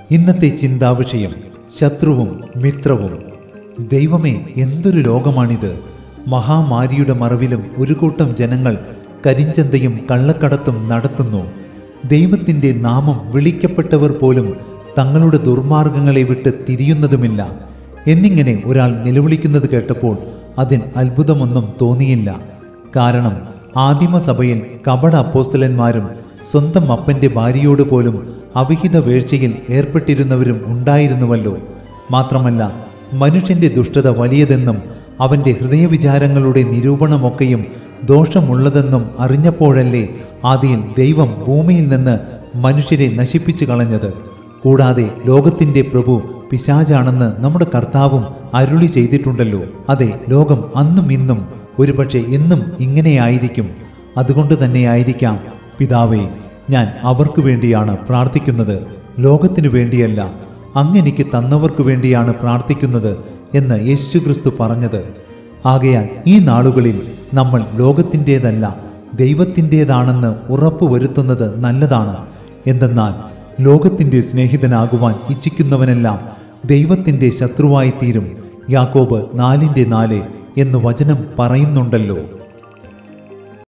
ഇന്നത്തെ ചിന്താവിഷയം ശത്രുവും മിത്രവും ദൈവമേ എന്തൊരു ലോകമാണിത് മഹാമാരിയുടെ മറവിലും ഒരു കൂട്ടം ജനങ്ങൾ കരിഞ്ചന്തയും കള്ളക്കടത്തും നടത്തുന്നു ദൈവത്തിൻ്റെ നാമം വിളിക്കപ്പെട്ടവർ പോലും തങ്ങളുടെ ദുർമാർഗങ്ങളെ വിട്ട് തിരിയുന്നതുമില്ല എന്നിങ്ങനെ ഒരാൾ നിലവിളിക്കുന്നത് കേട്ടപ്പോൾ അതിൽ അത്ഭുതമൊന്നും തോന്നിയില്ല കാരണം ആദിമസഭയിൽ കപട അപ്പോസ്തലന്മാരും സ്വന്തം അപ്പന്റെ ഭാര്യയോട് പോലും അവിഹിത വീഴ്ചയിൽ ഏർപ്പെട്ടിരുന്നവരും ഉണ്ടായിരുന്നുവല്ലോ മാത്രമല്ല മനുഷ്യന്റെ ദുഷ്ടത വലിയതെന്നും അവന്റെ ഹൃദയവിചാരങ്ങളുടെ നിരൂപണമൊക്കെയും ദോഷമുള്ളതെന്നും അറിഞ്ഞപ്പോഴല്ലേ ആദിയിൽ ദൈവം ഭൂമിയിൽ നിന്ന് മനുഷ്യരെ നശിപ്പിച്ചു കളഞ്ഞത് കൂടാതെ ലോകത്തിന്റെ പ്രഭു പിശാചാണെന്ന് നമ്മുടെ കർത്താവും അരുളി ചെയ്തിട്ടുണ്ടല്ലോ അതെ ലോകം അന്നും ഇന്നും ഒരുപക്ഷെ എന്നും ഇങ്ങനെയായിരിക്കും അതുകൊണ്ട് തന്നെയായിരിക്കാം പിതാവേ ഞാൻ അവർക്ക് വേണ്ടിയാണ് പ്രാർത്ഥിക്കുന്നത് ലോകത്തിനു വേണ്ടിയല്ല അങ്ങെനിക്ക് തന്നവർക്ക് വേണ്ടിയാണ് പ്രാർത്ഥിക്കുന്നത് എന്ന് യേശുക്രിസ്തു പറഞ്ഞത് ആകയാൽ ഈ നാളുകളിൽ നമ്മൾ ലോകത്തിൻ്റേതല്ല ദൈവത്തിൻ്റേതാണെന്ന് ഉറപ്പുവരുത്തുന്നത് നല്ലതാണ് എന്തെന്നാൽ ലോകത്തിൻ്റെ സ്നേഹിതനാകുവാൻ ഇച്ഛിക്കുന്നവനെല്ലാം ദൈവത്തിൻ്റെ ശത്രുവായി തീരും യാക്കോബ് നാലിൻ്റെ നാല് എന്ന് വചനം പറയുന്നുണ്ടല്ലോ